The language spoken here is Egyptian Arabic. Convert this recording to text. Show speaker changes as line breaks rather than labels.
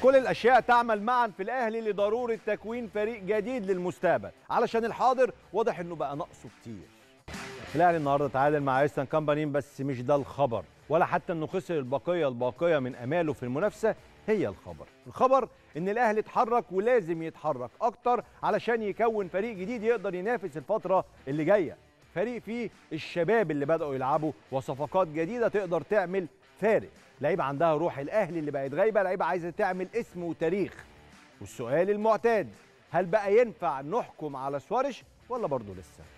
كل الاشياء تعمل معا في الاهلي لضروره تكوين فريق جديد للمستقبل علشان الحاضر واضح انه بقى ناقصه كتير الاهلي النهارده تعادل مع ايسترن كامباني بس مش ده الخبر ولا حتى انه خسر البقيه الباقيه من اماله في المنافسه هي الخبر الخبر ان الاهلي اتحرك ولازم يتحرك اكتر علشان يكون فريق جديد يقدر ينافس الفتره اللي جايه فريق فيه الشباب اللي بداوا يلعبوا وصفقات جديده تقدر تعمل فارق لعيبه عندها روح الاهلي اللي بقت غايبه لعيبه عايزه تعمل اسم وتاريخ والسؤال المعتاد هل بقى ينفع نحكم على سوارش ولا برضه لسه